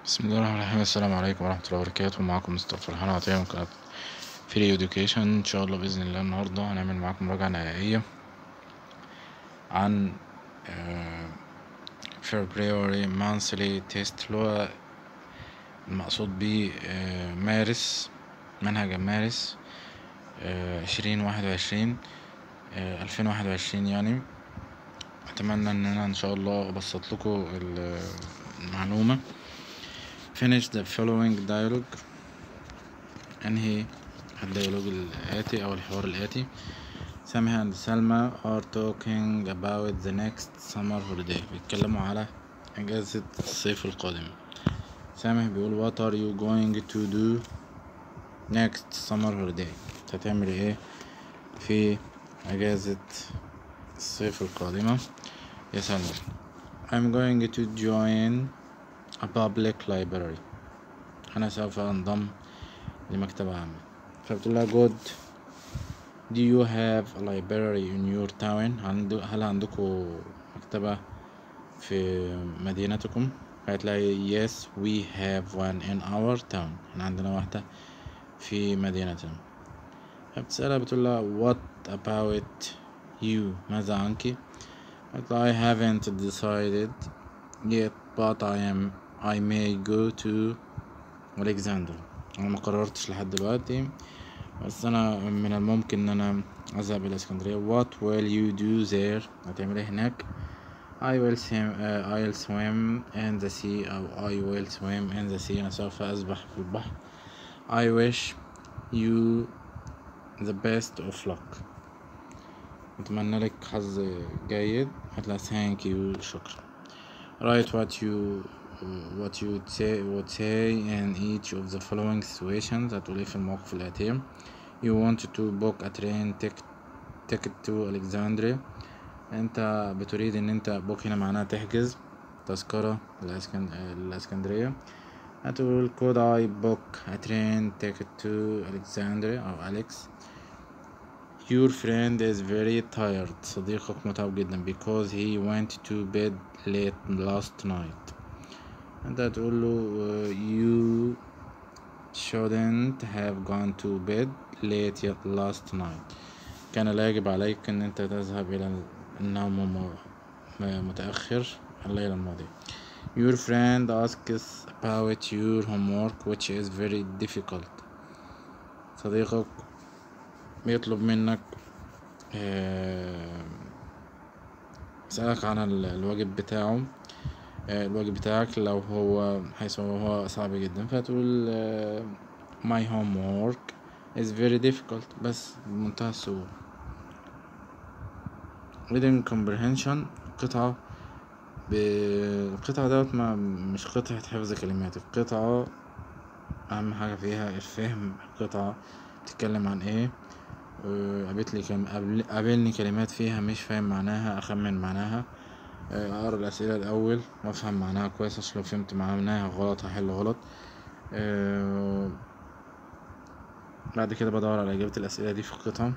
بسم الله الرحمن الرحيم السلام عليكم ورحمة الله وبركاته معكم مستر فرحان عطية من قناة فري إديوكيشن إن شاء الله بإذن الله النهاردة هنعمل معاكم مراجعة نهائية عن February monthly test اللي هو المقصود بيه آه، مارس منهج مارس عشرين واحد وعشرين ألفين واحد وعشرين يعني أتمنى إن أنا إن شاء الله أبسط لكم المعلومة finish the following dialogue انهي الديالوج الآتي أو الحوار الآتي سامح and سلمى are talking about the next summer holiday بيتكلموا على إجازة الصيف القادم سامح بيقول what are you going to do next summer holiday هتعمل ايه في إجازة الصيف القادمة يا سلمى I'm going to join a public library أنا سوف أنضم لمكتبة عامة فبتقول لها good do you have a library in your town هل عندكم مكتبة في مدينتكم قالت لها yes we have one in our town احنا عندنا واحدة في مدينتنا فبتسألها بتقول لها what about you ماذا عنك قالت لها I haven't decided yet but I am I may go to Alexander أنا ما قررتش لحد دلوقتي بس أنا من الممكن إن أنا أذهب إلى اسكندرية What will you do there هتعمل إيه هناك I will swim uh, I'll swim in the sea أو I will swim in the sea أنا سوف أسبح في البحر I wish you the best of luck أتمنى لك حظ جيد هتلاقي thank you شكرا write what you what you say would say in each of the following situations هتقول ايه في المواقف الآتية you want to book a train ticket ticket to Alexandria انت بتريد ان انت book هنا معناها تحجز تذكرة للاسكندرية هتقول could I book a train ticket to Alexandria أو أليكس Your friend is very tired صديقك متعب جدا because he went to bed late last night انت تقول له you shouldn't have gone to bed late yet last night كان لا يجب عليك ان انت تذهب الى النوم متأخر الليلة الماضية Your friend asks about your homework which is very difficult صديقك بيطلب منك يسألك عن الواجب بتاعه الواجب بتاعك لو هو حيث هو صعب جدا فتقول my homework is very difficult بس بمنتهى السهولة reading comprehension قطعة القطعة دوت ما مش قطعة حفظ كلمات القطعة أهم حاجة فيها الفهم القطعة بتتكلم عن ايه قابلت لي كم قابلني كلمات فيها مش فاهم معناها أخمن معناها اقرا الاسئله الاول وافهم معناها كويس عشان لو فهمت معناها غلط هحل غلط أه بعد كده بدور على اجابه الاسئله دي في القطعه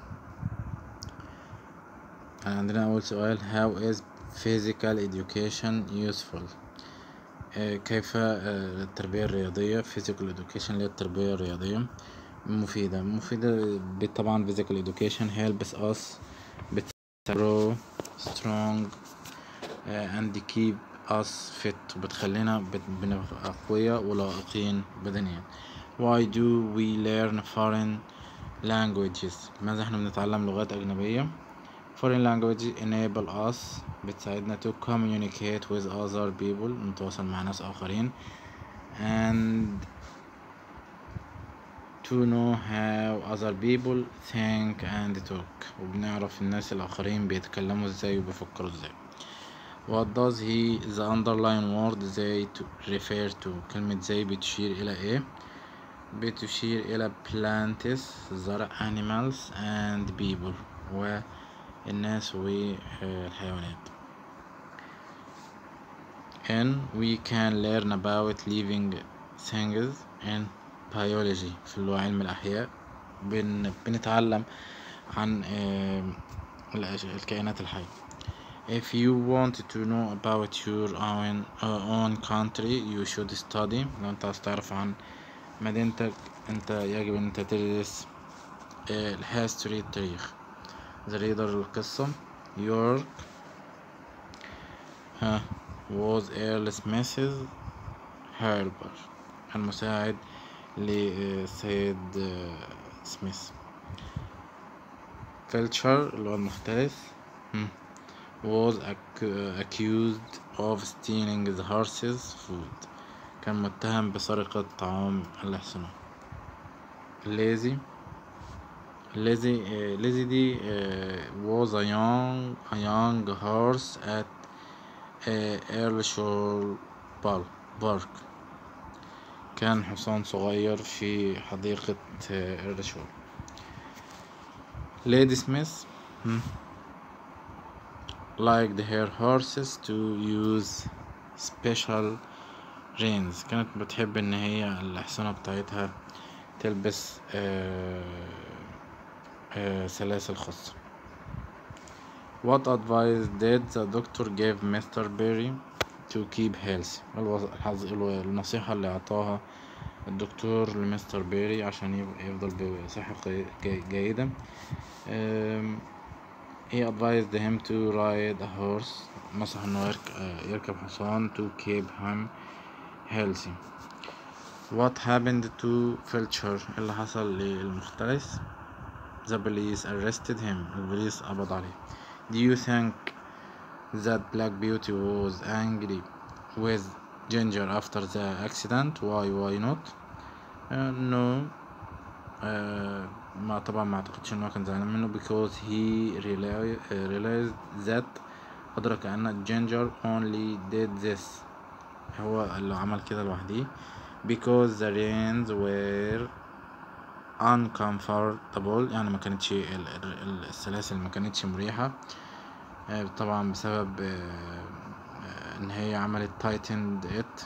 عندنا اول سؤال how is physical education useful أه كيف أه التربيه الرياضيه physical education اللي هي التربيه الرياضيه مفيده مفيده طبعا physical education helps us grow strong and keep us fit وبتخلينا بنبقى أقوياء ولائقين بدنيا why do we learn foreign languages ماذا احنا بنتعلم لغات أجنبية foreign languages enable us بتساعدنا to communicate with other people نتواصل مع ناس آخرين and to know how other people think and talk وبنعرف الناس الآخرين بيتكلموا ازاي وبيفكروا ازاي What does he the underline word they to refer to كلمة زي بتشير إلى إيه؟ بتشير إلى plants زرع animals and people والناس والحيوانات and we can learn about living things in biology في اللي هو علم الأحياء بن بنتعلم عن الكائنات الحية If you want to know about your own, uh, own country you should study لو انت عايز تعرف عن مدينتك انت يجب ان انت تدرس آه، الهيستوري التاريخ the reader القصة يورك ها was Earl Smith's helper المساعد للسيد آه، سميث فيلتشر اللي هو المختلس هم. was ac- accused of stealing the horse's food كان متهم بسرقة طعام الحصنة lazy lazy uh, lazy دي uh, was a young a young horse at uh, Earlshall Park Park كان حصان صغير في حديقة إيرلشول Lady Smith hmm, liked her horses to use special reins كانت بتحب إن هي الأحصنة بتاعتها تلبس آه، آه، سلاسل خاصة What advice did the doctor give Mr. Berry to keep healthy الوظ- الحظ- الو- النصيحة اللي أعطاها الدكتور لمستر بيري عشان يب- يفضل بصحة قي- جي- جيدة أم، he advised him to ride a horse نصح انه يرك- آه، يركب حصان to keep him healthy what happened to Felcher اللي حصل للمختلس the police arrested him البوليس قبض عليه do you think that Black Beauty was angry with Ginger after the accident why why not uh, no uh, ما طبعا ما اعتقدش انه كان زعلان منه because he reali- uh, realized that أدرك أن Ginger only did this هو اللي عمل كده لوحده because the reins were uncomfortable يعني ما كانتش ال- ال- ال- السلاسل ما كانتش مريحة آه، طبعا بسبب آه، آه، ان هي عملت tightened it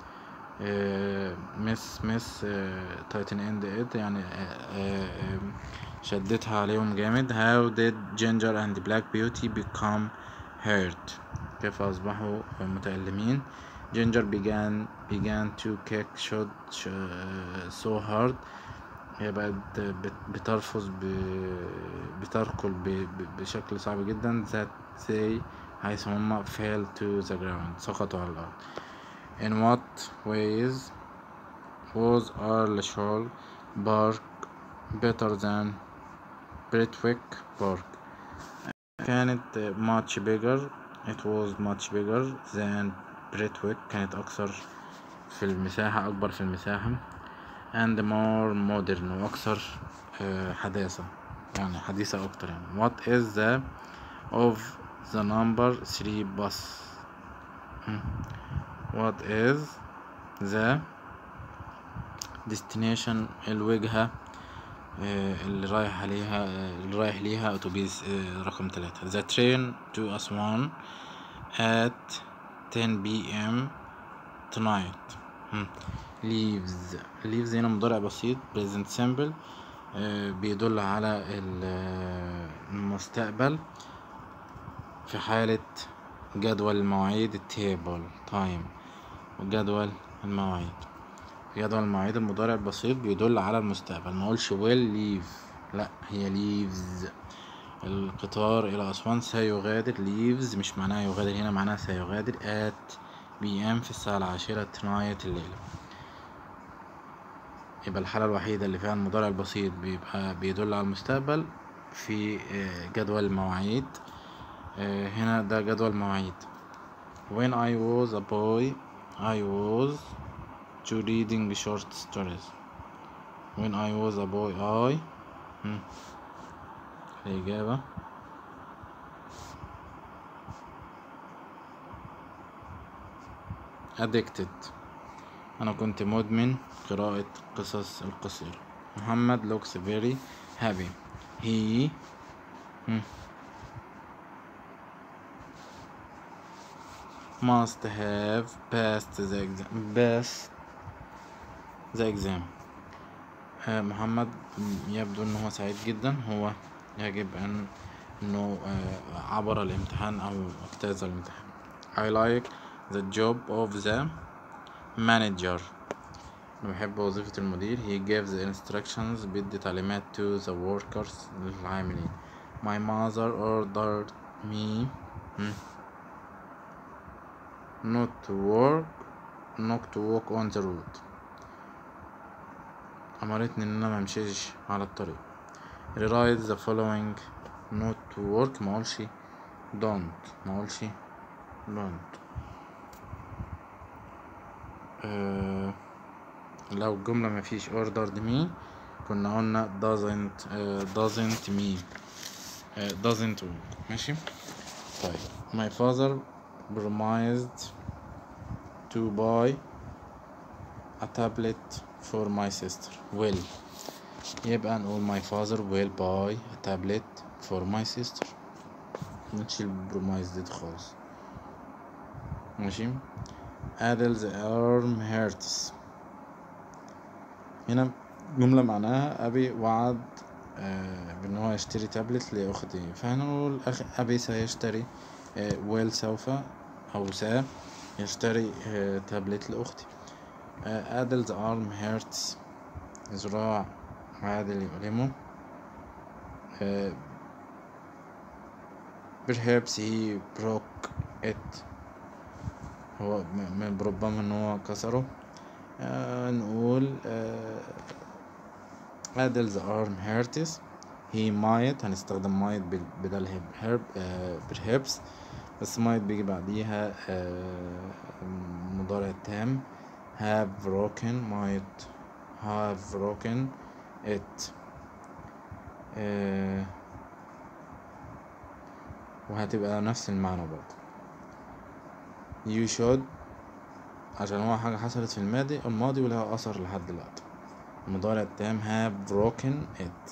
مس مس تايتن اند ات يعني آه، آه، آه، شدتها عليهم جامد how did ginger and black beauty become hurt كيف أصبحوا متألمين ginger began began to kick shot sh- so hard هي بقت بت- بترفض ب- بتركل ب- ب- بشكل صعب جدا that they حيث هما fell to the ground سقطوا على الأرض in what ways was Arleshall Park better than Britwick Park كانت much bigger it was much bigger than Britwick كانت أكثر في المساحة أكبر في المساحة and more modern وأكثر آه، حداثة يعني حديثة أكتر يعني what is the of the number 3 bus Hmm. what is the destination الوجهة آه، اللي رايح عليها آه، اللي رايح ليها أتوبيس آه، رقم ثلاثة the train to Aswan at 10 p.m. tonight Hmm. leaves leaves هنا مضارع بسيط present simple آه، بيدل على ال- آه، المستقبل في حالة جدول المواعيد التيبل تايم وجدول المواعيد في جدول المواعيد المضارع البسيط بيدل على المستقبل ما اقولش will leave لا هي leaves القطار إلى أسوان سيغادر leaves مش معناها يغادر هنا معناها سيغادر at pm في الساعة العاشرة tonight الليلة يبقى الحالة الوحيدة اللي فيها المضارع البسيط بيبقى بيدل على المستقبل في آه، جدول المواعيد آه، هنا ده جدول مواعيد when I was a boy I was to reading short stories when I was a boy I هم. الإجابة addicted أنا كنت مدمن قراءة قصص القصيرة محمد looks very happy he هم. must have passed the exam passed the exam آه، محمد يبدو أنه هو سعيد جدا هو يجب أن انه آه، عبر الامتحان او اجتاز الامتحان I like the job of the manager أنا بحب وظيفة المدير he gives instructions بيدي تعليمات to the workers للعاملين my mother ordered me hmm, not to work not to walk on the road أمرتني إن أنا ممشيش على الطريق rewrite the following not to work ما اقولش don't ما اقولش don't آه لو الجملة مفيش ordered me كنا قلنا doesn't آه doesn't me آه doesn't work ماشي طيب my father promised to buy a tablet for my sister will يبقى نقول my father will buy a tablet for my sister نشيل promised دي خالص ماشي Adele's arm hurts هنا جملة معناها أبي وعد آه بأن هو يشتري تابلت لأختي فهنقول أخ أبي سيشتري آه ويل سوف أو سا يشتري آه تابلت لأختي آه Adele's arm hurts ذراع عادل يؤلمه آه perhaps he broke it هو من ربما ان هو كسره آه نقول آه Adele's arm hurts he might هنستخدم might بدل herb آه perhaps بس might بيجي بعديها آه مضارع تام have broken might have broken it آه وهتبقى نفس المعنى برضه you should عشان هو حاجة حصلت في الماضي الماضي ولها أثر لحد دلوقتي المضارع التام have broken it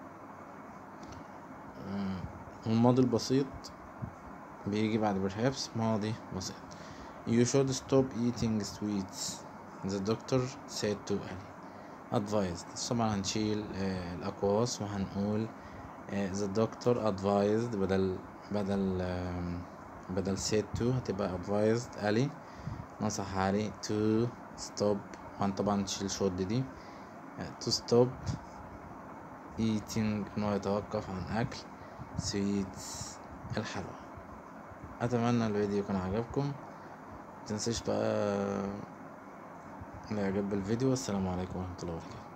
والماضي البسيط بيجي بعد perhaps ماضي بسيط you should stop eating sweets the doctor said to Ali advised طبعا هنشيل آه الأقواس وهنقول آه the doctor advised بدل بدل آه بدل said to هتبقى advised علي نصح علي to stop وهن طبعا تشيل شود دي to stop eating انه يتوقف عن اكل sweets الحلوى اتمنى الفيديو يكون عجبكم متنسيش بقى الاعجاب بالفيديو والسلام عليكم ورحمة الله وبركاته